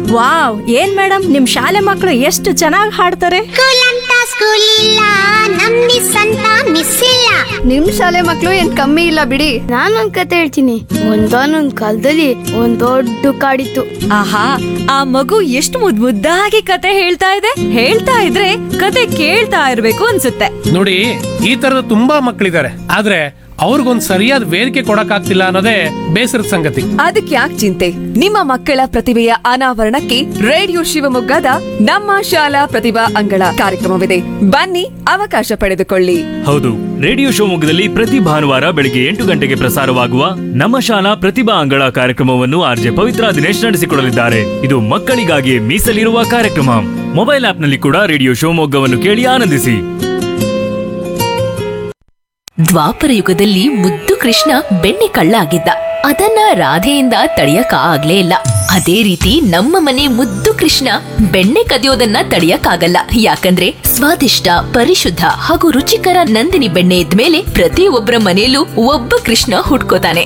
wow ಏನ್ madam ನಿಮ್ ಶಾಲೆ ಮಕ್ಕಳು ಎಷ್ಟು ಚೆನ್ನಾಗಿ ಹಾಡ್ತಾರೆ ಸ್ಕೂಲ್ ಅಂತ ಸ್ಕೂಲ್ ಇಲ್ಲ ನಮ್ ಮಿಸ್ ಅಂತ ಮಿಸ್ ಇಲ್ಲ ನಿಮ್ ಶಾಲೆ ಮಕ್ಳು ಏನ್ ಕಮ್ಮಿ ಇಲ್ಲ ಬಿಡಿ ನಾನೊಂದ್ ಕತೆ ಹೇಳ್ತೀನಿ ಒಂದಾನೊಂದ್ ಕಾಲದಲ್ಲಿ ಒಂದ್ ದೊಡ್ಡ ಕಾಡಿತ್ತು ಆಹಾ ಆ ಮಗು ಎಷ್ಟು ಮುದ್ ಮುದ್ದಾಗಿ ಕತೆ ಹೇಳ್ತಾ ಇದೆ ಹೇಳ್ತಾ ಇದ್ರೆ ಕತೆ ಕೇಳ್ತಾ ಇರ್ಬೇಕು ಅನ್ಸುತ್ತೆ ನೋಡಿ ಈ ತರದ ತುಂಬಾ ಮಕ್ಕಳಿದ್ದಾರೆ ಆದ್ರೆ ಅವ್ರಿಗೊಂದ್ ಸರಿಯಾದ ವೇದಿಕೆ ಕೊಡಕ್ಕಾಗ್ತಿಲ್ಲ ಅನ್ನೋದೇ ಬೇಸರದ ಸಂಗತಿ ಅದಕ್ಕೆ ಯಾಕೆ ಚಿಂತೆ ನಿಮ್ಮ ಮಕ್ಕಳ ಪ್ರತಿಭೆಯ ಅನಾವರಣಕ್ಕೆ ರೇಡಿಯೋ ಶಿವಮೊಗ್ಗದ ನಮ್ಮ ಶಾಲಾ ಪ್ರತಿಭಾ ಅಂಗಳ ಕಾರ್ಯಕ್ರಮವಿದೆ ಬನ್ನಿ ಅವಕಾಶ ಪಡೆದುಕೊಳ್ಳಿ ಹೌದು ರೇಡಿಯೋ ಶಿವಮೊಗ್ಗದಲ್ಲಿ ಪ್ರತಿ ಭಾನುವಾರ ಬೆಳಿಗ್ಗೆ ಎಂಟು ಗಂಟೆಗೆ ಪ್ರಸಾರವಾಗುವ ನಮ್ಮ ಶಾಲಾ ಪ್ರತಿಭಾ ಅಂಗಳ ಕಾರ್ಯಕ್ರಮವನ್ನು ಆರ್ಜೆ ಪವಿತ್ರ ದಿನೇಶ್ ನಡೆಸಿಕೊಡಲಿದ್ದಾರೆ ಇದು ಮಕ್ಕಳಿಗಾಗಿ ಮೀಸಲಿರುವ ಕಾರ್ಯಕ್ರಮ ಮೊಬೈಲ್ ಆಪ್ನಲ್ಲಿ ಕೂಡ ರೇಡಿಯೋ ಶಿವಮೊಗ್ಗವನ್ನು ಕೇಳಿ ಆನಂದಿಸಿ ದ್ವಾಪರ ಯುಗದಲ್ಲಿ ಮುದ್ದು ಕೃಷ್ಣ ಬೆಣ್ಣೆ ಕಳ್ಳ ಆಗಿದ್ದ ಅದನ್ನ ರಾಧೆಯಿಂದ ತಡೆಯಕ ಆಗ್ಲೇ ಇಲ್ಲ ಅದೇ ರೀತಿ ನಮ್ಮ ಮನೆ ಮುದ್ದು ಕೃಷ್ಣ ಬೆಣ್ಣೆ ಕದಿಯೋದನ್ನ ತಡೆಯಕ್ಕಾಗಲ್ಲ ಯಾಕಂದ್ರೆ ಸ್ವಾದಿಷ್ಟ ಪರಿಶುದ್ಧ ಹಾಗೂ ರುಚಿಕರ ನಂದಿನಿ ಬೆಣ್ಣೆ ಇದ್ಮೇಲೆ ಪ್ರತಿಯೊಬ್ಬರ ಮನೆಯಲ್ಲೂ ಒಬ್ಬ ಕೃಷ್ಣ ಹುಟ್ಕೋತಾನೆ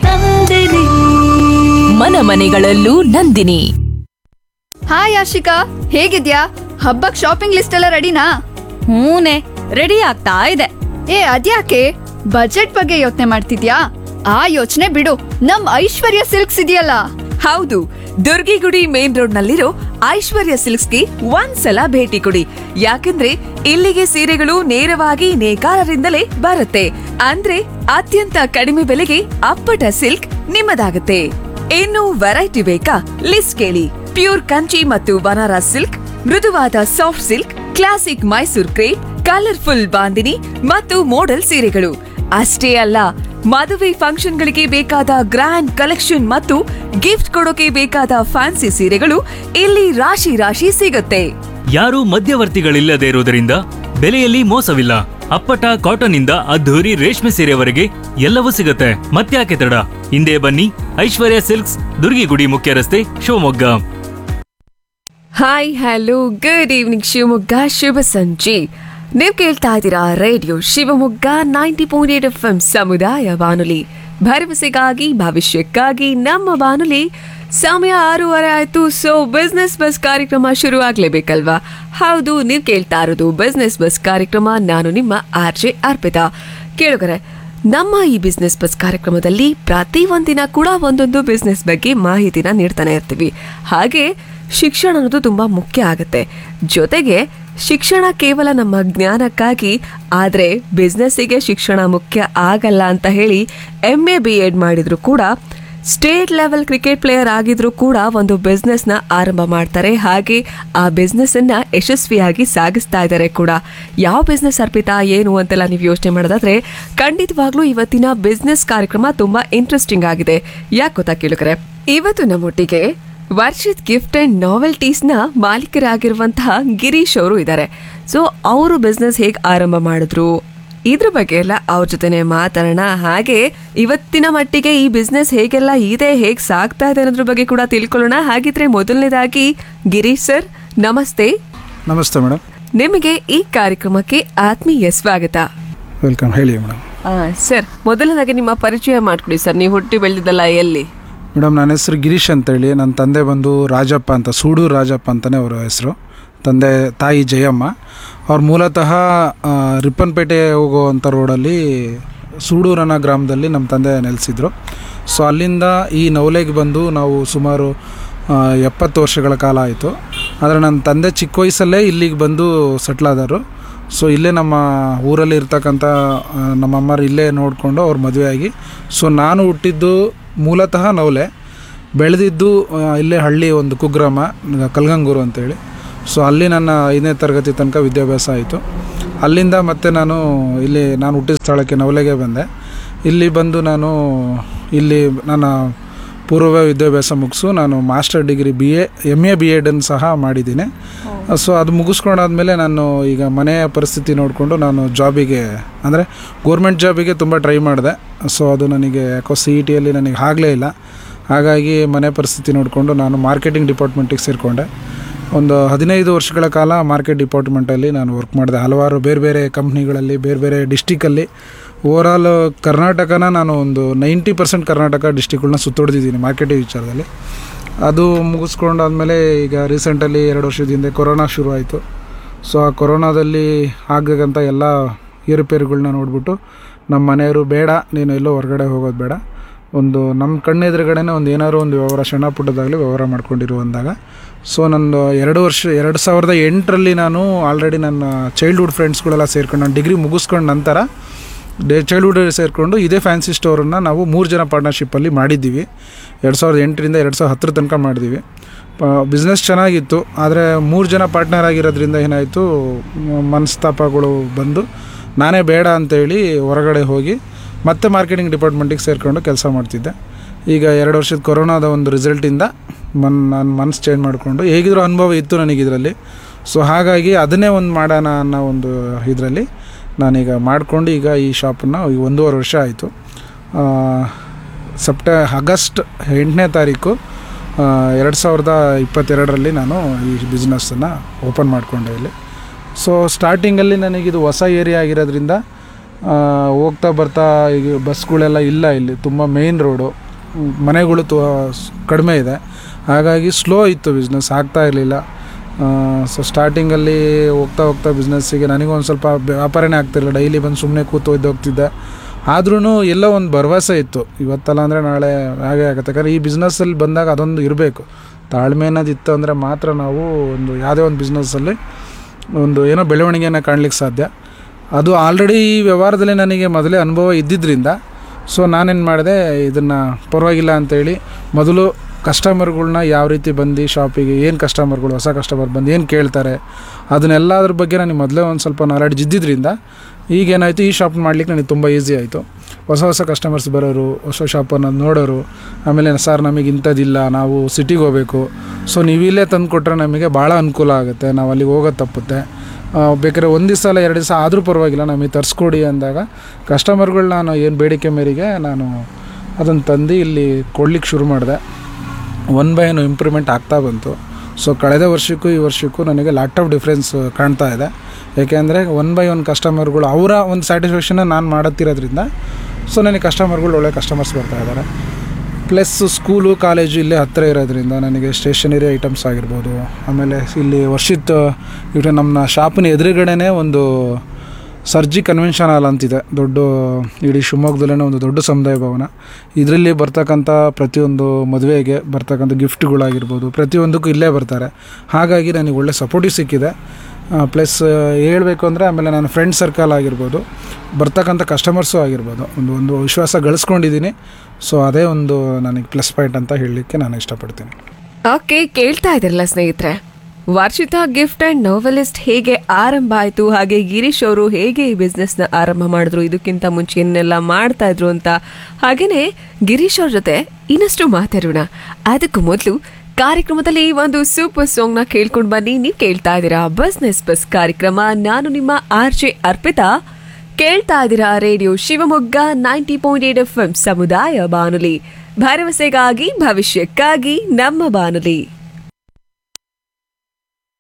ಮನ ಮನೆಗಳಲ್ಲೂ ನಂದಿನಿ ಹಾಯ್ ಆಶಿಕಾ ಹೇಗಿದ್ಯಾ ಹಬ್ಬಕ್ ಶಾಪಿಂಗ್ ಲಿಸ್ಟ್ ಎಲ್ಲ ರೆಡಿನಾ ಹೂನೆ ರೆಡಿ ಆಗ್ತಾ ಇದೆ ಏ ಅದ್ಯಾಕೆ ಬಜೆಟ್ ಬಗ್ಗೆ ಯೋಚನೆ ಮಾಡ್ತಿದ್ಯಾ ಆ ಯೋಚನೆ ಬಿಡು ನಮ್ ಐಶ್ವರ್ಯ ಸಿಲ್ಕ್ಸ್ ಇದೆಯಲ್ಲ ಹೌದು ದುರ್ಗಿಗುಡಿ ಮೇನ್ ರೋಡ್ ನಲ್ಲಿರೋ ಐಶ್ವರ್ಯ ಸಿಲ್ಕ್ಸ್ಗೆ ಒಂದ್ಸಲ ಭೇಟಿ ಕೊಡಿ ಯಾಕಂದ್ರೆ ಇಲ್ಲಿಗೆ ಸೀರೆಗಳು ನೇರವಾಗಿ ನೇಕಾರರಿಂದಲೇ ಬರುತ್ತೆ ಅಂದ್ರೆ ಅತ್ಯಂತ ಕಡಿಮೆ ಬೆಲೆಗೆ ಅಪ್ಪಟ ಸಿಲ್ಕ್ ನಿಮ್ಮದಾಗುತ್ತೆ ಇನ್ನು ವೆರೈಟಿ ಬೇಕಾ ಲಿಸ್ಟ್ ಕೇಳಿ ಪ್ಯೂರ್ ಕಂಚಿ ಮತ್ತು ಬನಾರಸ್ ಸಿಲ್ಕ್ ಮೃದುವಾದ soft silk classic Mysore crepe colourful bandhani ಮತ್ತು ಮೋಡಲ್ ಸೀರೆಗಳು ಅಷ್ಟೇ ಅಲ್ಲ ಮದುವೆ ಫಂಕ್ಷನ್ಗಳಿಗೆ ಬೇಕಾದ ಗ್ರ್ಯಾಂಡ್ ಕಲೆಕ್ಷನ್ ಮತ್ತು ಗಿಫ್ಟ್ ಕೊಡೋಕೆ ಬೇಕಾದ ಫ್ಯಾನ್ಸಿ ಸೀರೆಗಳು ಇಲ್ಲಿ ರಾಶಿ ರಾಶಿ ಸಿಗುತ್ತೆ ಯಾರೂ ಮಧ್ಯವರ್ತಿಗಳಿಲ್ಲದೆ ಇರುವುದರಿಂದ ಬೆಲೆಯಲ್ಲಿ ಮೋಸವಿಲ್ಲ ಅಪ್ಪಟ ಕಾಟನ್ ಇಂದ ಅದ್ಧೂರಿ ರೇಷ್ಮೆ ಸೀರೆವರೆಗೆ ಎಲ್ಲವೂ ಸಿಗುತ್ತೆ ಮತ್ತ್ಯಾಕೆ ತಡ ಹಿಂದೆ ಬನ್ನಿ ಐಶ್ವರ್ಯ ಸಿಲ್ಕ್ಸ್ ದುರ್ಗಿಗುಡಿ ಮುಖ್ಯ ರಸ್ತೆ Shivamogga hi hello good evening Shivamogga ಶುಭ ಸಂಜೆ ನೀವು ಕೇಳ್ತಾ ಇದ್ದೀರಾ radio Shivamogga ninety point eight F M ಸಮುದಾಯ ಬಾನುಲಿ ಭರವಸೆಗಾಗಿ ಭವಿಷ್ಯಕ್ಕಾಗಿ ನಮ್ಮ ಬಾನುಲಿ ಸಮಯ ಆರೂವರೆ ಆಯ್ತು ಸೊ ಬಿಸ್ನೆಸ್ ಬಸ್ ಕಾರ್ಯಕ್ರಮ ಶುರು ಆಗ್ಲೇಬೇಕಲ್ವಾ ಹೌದು ನೀವು ಕೇಳ್ತಾ ಇರೋದು ಬಿಸ್ನೆಸ್ ಬಸ್ ಕಾರ್ಯಕ್ರಮ ನಾನು ನಿಮ್ಮ ಆರ್ ಜೆ ಅರ್ಪಿತಾ ಕೇಳುಗರೆ ನಮ್ಮ ಈ ಬಿಸ್ನೆಸ್ ಬಸ್ ಕಾರ್ಯಕ್ರಮದಲ್ಲಿ ಪ್ರತಿ ಒಂದಿನ ಕೂಡ ಒಂದೊಂದು ಬಿಸ್ನೆಸ್ ಬಗ್ಗೆ ಮಾಹಿತಿನ ನೀಡ್ತಾನೆ ಇರ್ತೀವಿ ಹಾಗೆ ಶಿಕ್ಷಣ ಅನ್ನೋದು ತುಂಬ ಮುಖ್ಯ ಆಗುತ್ತೆ ಜೊತೆಗೆ ಶಿಕ್ಷಣ ಕೇವಲ ನಮ್ಮ ಜ್ಞಾನಕ್ಕಾಗಿ ಆದರೆ ಬಿಸ್ನೆಸ್ಸಿಗೆ ಶಿಕ್ಷಣ ಮುಖ್ಯ ಆಗಲ್ಲ ಅಂತ ಹೇಳಿ ಎಮ್ ಎ ಬಿ ಎಡ್ ಮಾಡಿದ್ರು ಕೂಡ ಸ್ಟೇಟ್ ಲೆವೆಲ್ ಕ್ರಿಕೆಟ್ ಪ್ಲೇಯರ್ ಆಗಿದ್ರು ಕೂಡ ಒಂದು ಬಿಸ್ನೆಸ್ನ ಆರಂಭ ಮಾಡ್ತಾರೆ ಹಾಗೆ ಆ ಬಿಸ್ನೆಸ್ಸನ್ನ ಯಶಸ್ವಿಯಾಗಿ ಸಾಗಿಸ್ತಾ ಇದ್ದಾರೆ ಕೂಡ ಯಾವ ಬಿಸ್ನೆಸ್ ಅರ್ಪಿತಾ ಏನು ಅಂತೆಲ್ಲ ನೀವು ಯೋಚನೆ ಮಾಡೋದಾದ್ರೆ ಖಂಡಿತವಾಗ್ಲೂ ಇವತ್ತಿನ ಬಿಸ್ನೆಸ್ ಕಾರ್ಯಕ್ರಮ ತುಂಬಾ ಇಂಟ್ರೆಸ್ಟಿಂಗ್ ಆಗಿದೆ ಯಾಕೆ ಗೊತ್ತಾ ಕೇಳಿದ್ರೆ ಇವತ್ತು ನಮ್ಮೊಟ್ಟಿಗೆ ವರ್ಷಿತ್ ಗಿಫ್ಟ್ ಅಂಡ್ ನಾವೆಲ್ಟೀಸ್ನ ಮಾಲೀಕರಾಗಿರುವಂತಹ ಗಿರೀಶ್ ಅವರು ಇದ್ದಾರೆ ಸೊ ಅವರು ಬಿಸ್ನೆಸ್ ಹೇಗೆ ಆರಂಭ ಮಾಡಿದ್ರು ಇದ್ರ ಬಗ್ಗೆ ಎಲ್ಲ ಅವ್ರ ಜೊತೆನೆ ಮಾತಾಡೋಣ ಹಾಗೆ ಇವತ್ತಿನ ಮಟ್ಟಿಗೆ ಈ ಬಿಸ್ನೆಸ್ ಹೇಗೆಲ್ಲ ಇದೆ ಹೇಗೆ ಸಾಗ್ತಾ ಇದೆ ಅನ್ನೋದ್ರ ಬಗ್ಗೆ ಕೂಡ ತಿಳ್ಕೊಳ್ಳೋಣ ಹಾಗಿದ್ರೆ ಮೊದಲನೇದಾಗಿ ಗಿರೀಶ್ ಸರ್ ನಮಸ್ತೆ ನಮಸ್ತೆ ಮೇಡಮ್ ನಿಮಗೆ ಈ ಕಾರ್ಯಕ್ರಮಕ್ಕೆ ಆತ್ಮೀಯ ಸ್ವಾಗತ ವೆಲ್ಕಮ್ ಹೇಳಿ ಮೇಡಮ್ ಸರ್ ಮೊದಲನೇದಾಗಿ ನಿಮ್ಮ ಪರಿಚಯ ಮಾಡ್ಕೊಡಿ ಸರ್ ನೀವು ಹುಟ್ಟಿ ಬೆಳೆದಿದ್ದಲ್ಲ ಎಲ್ಲಿ ಮೇಡಮ್ ನನ್ನ ಹೆಸರು ಗಿರೀಶ್ ಅಂತೇಳಿ ನನ್ನ ತಂದೆ ಬಂದು ರಾಜಪ್ಪ ಅಂತ ಸೂಡೂರು ರಾಜಪ್ಪ ಅಂತಲೇ ಅವರ ಹೆಸರು ತಂದೆ ತಾಯಿ ಜಯಮ್ಮ ಅವ್ರು ಮೂಲತಃ ಆ, ರಿಪ್ಪನ್ಪೇಟೆ ಹೋಗುವಂಥ ರೋಡಲ್ಲಿ ಸೂಡೂರು ಅನ್ನೋ ಗ್ರಾಮದಲ್ಲಿ ನಮ್ಮ ತಂದೆ ನೆಲೆಸಿದ್ರು ಸೊ ಅಲ್ಲಿಂದ ಈ ನವಲೆಗೆ ಬಂದು ನಾವು ಸುಮಾರು ಆ, ಎಪ್ಪತ್ತು ವರ್ಷಗಳ ಕಾಲ ಆಯಿತು ಆದರೆ ನನ್ನ ತಂದೆ ಚಿಕ್ಕ ವಯಸ್ಸಲ್ಲೇ ಇಲ್ಲಿಗೆ ಬಂದು ಸೆಟ್ಲಾದರು ಸೊ ಇಲ್ಲೇ ನಮ್ಮ ಊರಲ್ಲಿ ಇರ್ತಕ್ಕಂಥ ಆ, ನಮ್ಮ ಅಮ್ಮರು ಇಲ್ಲೇ ನೋಡಿಕೊಂಡು ಅವ್ರ ಮದುವೆಯಾಗಿ ಸೊ ನಾನು ಹುಟ್ಟಿದ್ದು ಮೂಲತಃ ನವಲೆ ಬೆಳೆದಿದ್ದು ಆ, ಇಲ್ಲೇ ಹಳ್ಳಿ ಒಂದು ಕುಗ್ರಾಮ ಕಲ್ಗಂಗೂರು ಅಂತೇಳಿ ಸೊ ಅಲ್ಲಿ ನನ್ನ ಐದನೇ ತರಗತಿ ತನಕ ವಿದ್ಯಾಭ್ಯಾಸ ಆಯಿತು ಅಲ್ಲಿಂದ ಮತ್ತೆ ನಾನು ಇಲ್ಲಿ ನಾನು ಹುಟ್ಟಿದ ಸ್ಥಳಕ್ಕೆ ನವಲೆಗೆ ಬಂದೆ ಇಲ್ಲಿ ಬಂದು ನಾನು ಇಲ್ಲಿ ನನ್ನ ಪೂರ್ವ ವಿದ್ಯಾಭ್ಯಾಸ ಮುಗಿಸು ನಾನು master degree B A M A B ಎಡನ್ನು ಸಹ ಮಾಡಿದ್ದೀನಿ ಸೊ ಅದು ಮುಗಿಸ್ಕೊಂಡಾದ್ಮೇಲೆ ನಾನು ಈಗ ಮನೆಯ ಪರಿಸ್ಥಿತಿ ನೋಡಿಕೊಂಡು ನಾನು ಜಾಬಿಗೆ ಅಂದರೆ ಗೋರ್ಮೆಂಟ್ ಜಾಬಿಗೆ ತುಂಬ ಟ್ರೈ ಮಾಡಿದೆ ಸೊ ಅದು ನನಗೆ ಯಾಕೋ ಸಿ ಇ ಟಿಯಲ್ಲಿ ನನಗೆ ಆಗಲೇ ಇಲ್ಲ ಹಾಗಾಗಿ ಮನೆ ಪರಿಸ್ಥಿತಿ ನೋಡಿಕೊಂಡು ನಾನು ಮಾರ್ಕೆಟಿಂಗ್ ಡಿಪಾರ್ಟ್ಮೆಂಟಿಗೆ ಸೇರಿಕೊಂಡೆ ಒಂದು ಹದಿನೈದು ವರ್ಷಗಳ ಕಾಲ ಮಾರ್ಕೆಟ್ ಡಿಪಾರ್ಟ್ಮೆಂಟಲ್ಲಿ ನಾನು ವರ್ಕ್ ಮಾಡಿದೆ ಹಲವಾರು ಬೇರೆ ಬೇರೆ ಕಂಪ್ನಿಗಳಲ್ಲಿ ಬೇರೆ ಬೇರೆ ಡಿಸ್ಟಿಕಲ್ಲಿ ಓವರಾಲ್ ಕರ್ನಾಟಕನ ನಾನು ಒಂದು ನೈಂಟಿ ಪರ್ಸೆಂಟ್ ಕರ್ನಾಟಕ ಡಿಸ್ಟಿಕ್ಗಳನ್ನ ಸುತ್ತೊಡೆದಿದ್ದೀನಿ ಮಾರ್ಕೆಟಿಂಗ್ ವಿಚಾರದಲ್ಲಿ ಅದು ಮುಗಿಸ್ಕೊಂಡಾದ್ಮೇಲೆ ಈಗ ರೀಸೆಂಟಲ್ಲಿ ಎರಡು ವರ್ಷದ ಹಿಂದೆ ಕೊರೋನಾ ಶುರು ಆಯಿತು ಸೊ ಆ ಕೊರೋನಾದಲ್ಲಿ ಆಗಬೇಕಂತ ಎಲ್ಲ ಏರುಪೇರುಗಳನ್ನ ನೋಡಿಬಿಟ್ಟು ನಮ್ಮ ಮನೆಯವರು ಬೇಡ ನೀನು ಎಲ್ಲೋ ಹೊರಗಡೆ ಹೋಗೋದು ಬೇಡ ಒಂದು ನಮ್ಮ ಕಣ್ಣೆದುರುಗಡೆನೇ ಒಂದು ಏನಾದ್ರು ಒಂದು ವ್ಯವಹಾರ ಸಣ್ಣ ಪುಟ್ಟದಾಗಲಿ ವ್ಯವಹಾರ ಮಾಡ್ಕೊಂಡಿರು ಅಂದಾಗ ಸೊ ನಂದು ಎರಡು ವರ್ಷ ಎರಡು ಸಾವಿರದ ಎಂಟರಲ್ಲಿ ನಾನು ಆಲ್ರೆಡಿ ನನ್ನ ಚೈಲ್ಡ್ಹುಡ್ ಫ್ರೆಂಡ್ಸ್ಗಳೆಲ್ಲ ಸೇರ್ಕೊಂಡು ನಾನು ಡಿಗ್ರಿ ಮುಗಿಸ್ಕೊಂಡ ನಂತರ ಡೇ ಚೈಲ್ಡ್ಹುಡ್ ಸೇರಿಕೊಂಡು ಇದೇ ಫ್ಯಾನ್ಸಿ ಸ್ಟೋರನ್ನು ನಾವು ಮೂರು ಜನ ಪಾರ್ಟ್ನರ್ಶಿಪ್ಪಲ್ಲಿ ಮಾಡಿದ್ದೀವಿ ಎರಡು ಸಾವಿರದ ಎಂಟರಿಂದ ಎರಡು ಸಾವಿರದ ಹತ್ತರ ತನಕ ಮಾಡಿದ್ದೀವಿ ಬಿಸ್ನೆಸ್ ಚೆನ್ನಾಗಿತ್ತು ಆದರೆ ಮೂರು ಜನ ಪಾರ್ಟ್ನರ್ ಆಗಿರೋದ್ರಿಂದ ಏನಾಯಿತು ಮ- ಮನಸ್ತಾಪಗಳು ಬಂದು ನಾನೇ ಬೇಡ ಅಂತೇಳಿ ಹೊರಗಡೆ ಹೋಗಿ ಮತ್ತೆ ಮಾರ್ಕೆಟಿಂಗ್ ಡಿಪಾರ್ಟ್ಮೆಂಟಿಗೆ ಸೇರಿಕೊಂಡು ಕೆಲಸ ಮಾಡ್ತಿದ್ದೆ ಈಗ ಎರಡು ವರ್ಷದ ಕೊರೋನಾದ ಒಂದು ರಿಸಲ್ಟಿಂದ ಮನ್ ನಾನು ಮನಸ್ಸು ಚೇಂಜ್ ಮಾಡಿಕೊಂಡು ಹೇಗಿದ್ರು ಅನುಭವ ಇತ್ತು ನನಗೆ ಇದರಲ್ಲಿ ಸೊ ಹಾಗಾಗಿ ಅದನ್ನೇ ಒಂದು ಮಾಡೋಣ ಅನ್ನೋ ಒಂದು ಇದರಲ್ಲಿ ನಾನೀಗ ಮಾಡಿಕೊಂಡು ಈಗ ಈ ಶಾಪನ್ನು ಈಗ ಒಂದೂವರೆ ವರ್ಷ ಆಯಿತು ಸೆಪ್ಟೆ ಆಗಸ್ಟ್ ಎಂಟನೇ ತಾರೀಕು ಎರಡು ಸಾವಿರದ ಇಪ್ಪತ್ತೆರಡರಲ್ಲಿ ನಾನು ಈ ಬಿಸ್ನೆಸ್ಸನ್ನು ಓಪನ್ ಮಾಡಿಕೊಂಡೆ ಇಲ್ಲಿ ಸೊ ಸ್ಟಾರ್ಟಿಂಗಲ್ಲಿ ನನಗಿದು ಹೊಸ ಏರಿಯಾ ಆಗಿರೋದ್ರಿಂದ ಆ, ಹೋಗ್ತಾ ಬರ್ತಾ ಈಗ ಬಸ್ಗಳೆಲ್ಲ ಇಲ್ಲ ಇಲ್ಲಿ ತುಂಬ ಮೇಯ್ನ್ ರೋಡು ಮನೆಗಳು ತು ಕಡಿಮೆ ಇದೆ ಹಾಗಾಗಿ ಸ್ಲೋ ಇತ್ತು ಬಿಸ್ನೆಸ್ ಆಗ್ತಾ ಇರಲಿಲ್ಲ ಸೊ ಸ್ಟಾರ್ಟಿಂಗಲ್ಲಿ ಹೋಗ್ತಾ ಹೋಗ್ತಾ ಬಿಸ್ನೆಸ್ಸಿಗೆ ನನಗೂ ಒಂದು ಸ್ವಲ್ಪ ವ್ಯಾಪಾರನೇ ಆಗ್ತಿರಲಿಲ್ಲ ಡೈಲಿ ಬಂದು ಸುಮ್ಮನೆ ಕೂತು ಹೋಗ್ತಿದ್ದೆ ಆದ್ರೂ ಎಲ್ಲೋ ಒಂದು ಭರವಸೆ ಇತ್ತು ಇವತ್ತಲ್ಲ ಅಂದರೆ ನಾಳೆ ಹಾಗೆ ಆಗುತ್ತೆ ಯಾಕಂದರೆ ಈ ಬಿಸ್ನೆಸ್ಸಲ್ಲಿ ಬಂದಾಗ ಅದೊಂದು ಇರಬೇಕು ತಾಳ್ಮೆ ಅನ್ನೋದು ಇತ್ತು ಅಂದರೆ ಮಾತ್ರ ನಾವು ಒಂದು ಯಾವುದೇ ಒಂದು ಬಿಸ್ನೆಸ್ಸಲ್ಲಿ ಒಂದು ಏನೋ ಬೆಳವಣಿಗೆಯನ್ನು ಕಾಣಲಿಕ್ಕೆ ಸಾಧ್ಯ ಅದು ಆಲ್ರೆಡಿ ಈ ವ್ಯವಹಾರದಲ್ಲಿ ನನಗೆ ಮೊದಲೇ ಅನುಭವ ಇದ್ದಿದ್ದರಿಂದ ಸೊ ನಾನೇನು ಮಾಡಿದೆ ಇದನ್ನು ಪರವಾಗಿಲ್ಲ ಅಂತೇಳಿ ಮೊದಲು ಕಸ್ಟಮರ್ಗಳ್ನ ಯಾವ ರೀತಿ ಬಂದು ಶಾಪಿಗೆ ಏನು ಕಸ್ಟಮರ್ಗಳು ಹೊಸ ಕಸ್ಟಮರ್ ಬಂದು ಏನು ಕೇಳ್ತಾರೆ ಅದನ್ನೆಲ್ಲದ್ರ ಬಗ್ಗೆ ನನಗೆ ಮೊದಲೇ ಒಂದು ಸ್ವಲ್ಪ ನಾಲೆಡ್ಜ್ ಇದ್ದಿದ್ದರಿಂದ ಈಗೇನಾಯಿತು ಈ ಶಾಪ್ ಮಾಡ್ಲಿಕ್ಕೆ ನನಗೆ ತುಂಬ ಈಸಿ ಆಯಿತು ಹೊಸ ಹೊಸ ಕಸ್ಟಮರ್ಸ್ ಬರೋರು ಹೊಸ ಶಾಪನ್ನು ನೋಡೋರು ಆಮೇಲೆ ಸರ್ ನಮಗೆ ಇಂಥದ್ದಿಲ್ಲ ನಾವು ಸಿಟಿಗೆ ಹೋಗಬೇಕು ಸೊ ನೀವು ಇಲ್ಲೇ ತಂದು ಕೊಟ್ಟರೆ ನಮಗೆ ಭಾಳ ಅನುಕೂಲ ಆಗುತ್ತೆ ನಾವು ಅಲ್ಲಿಗೆ ಹೋಗೋದು ತಪ್ಪುತ್ತೆ ಆ, ಬೇಕಾದ್ರೆ ಒಂದು ದಿವಸ ಅಲ್ಲ ಎರಡು ದಿವಸ ಆದರೂ ಪರವಾಗಿಲ್ಲ ನಮಗೆ ತರಿಸ್ಕೊಡಿ ಅಂದಾಗ ಕಸ್ಟಮರ್ಗಳು ನಾನು ಏನು ಬೇಡಿಕೆ ಮೇರೆಗೆ ನಾನು ಅದನ್ನು ತಂದು ಇಲ್ಲಿ ಕೊಡ್ಲಿಕ್ಕೆ ಶುರು ಮಾಡಿದೆ ಒನ್ ಬೈ ಒನ್ ಇಂಪ್ರೂವ್ಮೆಂಟ್ ಆಗ್ತಾ ಬಂತು ಸೊ ಕಳೆದ ವರ್ಷಕ್ಕೂ ಈ ವರ್ಷಕ್ಕೂ ನನಗೆ ಲ್ಯಾಟ್ ಆಫ್ ಡಿಫ್ರೆನ್ಸ್ ಕಾಣ್ತಾ ಇದೆ ಏಕೆಂದರೆ ಒನ್ ಬೈ ಒನ್ ಕಸ್ಟಮರ್ಗಳು ಅವರ ಒಂದು ಸ್ಯಾಟಿಸ್ಫ್ಯಾಕ್ಷನ್ನ ನಾನು ಮಾಡುತ್ತಿರೋದ್ರಿಂದ ಸೊ ನನಗೆ ಕಸ್ಟಮರ್ಗಳು ಒಳ್ಳೆ ಕಸ್ಟಮರ್ಸ್ ಬರ್ತಾ ಇದ್ದಾರೆ ಪ್ಲಸ್ ಸ್ಕೂಲು ಕಾಲೇಜು ಇಲ್ಲೇ ಹತ್ತಿರ ಇರೋದ್ರಿಂದ ನನಗೆ ಸ್ಟೇಷನರಿ ಐಟಮ್ಸ್ ಆಗಿರ್ಬೋದು ಆಮೇಲೆ ಇಲ್ಲಿ ವರ್ಷಿತ್ ಇವರು ನಮ್ಮ ಶಾಪಿನ ಎದುರುಗಡೆನೇ ಒಂದು ಸರ್ಜಿ ಕನ್ವೆನ್ಷನ್ ಹಾಲ್ ಅಂತಿದೆ ದೊಡ್ಡ ಇಡೀ ಶಿವಮೊಗ್ಗದಲ್ಲೇ ಒಂದು ದೊಡ್ಡ ಸಮುದಾಯ ಭವನ ಇದರಲ್ಲಿ ಬರ್ತಕ್ಕಂಥ ಪ್ರತಿಯೊಂದು ಮದುವೆಗೆ ಬರ್ತಕ್ಕಂಥ ಗಿಫ್ಟ್ಗಳಾಗಿರ್ಬೋದು ಪ್ರತಿಯೊಂದಕ್ಕೂ ಇಲ್ಲೇ ಬರ್ತಾರೆ ಹಾಗಾಗಿ ನನಗೆ ಒಳ್ಳೆ ಸಪೋರ್ಟಿವ್ ಸಿಕ್ಕಿದೆ ಪ್ಲಸ್ ಹೇಳಬೇಕು ಅಂದರೆ ಆಮೇಲೆ ನನ್ನ ಫ್ರೆಂಡ್ ಸರ್ಕಲ್ ಆಗಿರ್ಬೋದು ಬರ್ತಕ್ಕಂಥ ಕಸ್ಟಮರ್ಸು ಆಗಿರ್ಬೋದು ಒಂದು ಒಂದು ವಿಶ್ವಾಸ ಗಳಿಸ್ಕೊಂಡಿದ್ದೀನಿ ಸೊ ಅದೇ ಒಂದು ನನಗೆ ಪ್ಲಸ್ ಪಾಯಿಂಟ್ ಅಂತ ಹೇಳಲಿಕ್ಕೆ ನಾನು ಇಷ್ಟಪಡ್ತೀನಿ ಓಕೆ ಕೇಳ್ತಾ ಇದ್ರಲ್ಲ ಸ್ನೇಹಿತರೆ ವಾರ್ಷಿತಾ ಗಿಫ್ಟ್ ಅಂಡ್ ನೋವೆಲಿಸ್ಟ್ ಹೇಗೆ ಆರಂಭ ಆಯ್ತು ಹಾಗೆ ಗಿರೀಶ್ ಅವರು ಹೇಗೆ ಈ ಬಿಸ್ನೆಸ್ ನ ಆರಂಭ ಮಾಡಿದ್ರು ಇದಕ್ಕಿಂತ ಮುಂಚೆ ಏನೆಲ್ಲ ಮಾಡ್ತಾ ಇದ್ರು ಅಂತ ಹಾಗೇನೆ ಗಿರೀಶ್ ಅವ್ರ ಜೊತೆ ಇನ್ನಷ್ಟು ಮಾತಾಡೋಣ ಅದಕ್ಕೂ ಮೊದಲು ಕಾರ್ಯಕ್ರಮದಲ್ಲಿ ಒಂದು ಸೂಪರ್ ಸಾಂಗ್ ನ ಕೇಳ್ಕೊಂಡು ಬನ್ನಿ ನೀವು ಕೇಳ್ತಾ ಇದ್ದೀರಾ ಬಿಸ್ನೆಸ್ ಬಸ್ ಕಾರ್ಯಕ್ರಮ ನಾನು ನಿಮ್ಮ ಆರ್ ಜೆ ಅರ್ಪಿತಾ ಕೇಳ್ತಾ ಇದ್ದೀರಾ radio Shivamogga ninety point eight F ಸಮುದಾಯ ಬಾನುಲಿ ಭರವಸೆಗಾಗಿ ಭವಿಷ್ಯಕ್ಕಾಗಿ ನಮ್ಮ ಬಾನುಲಿ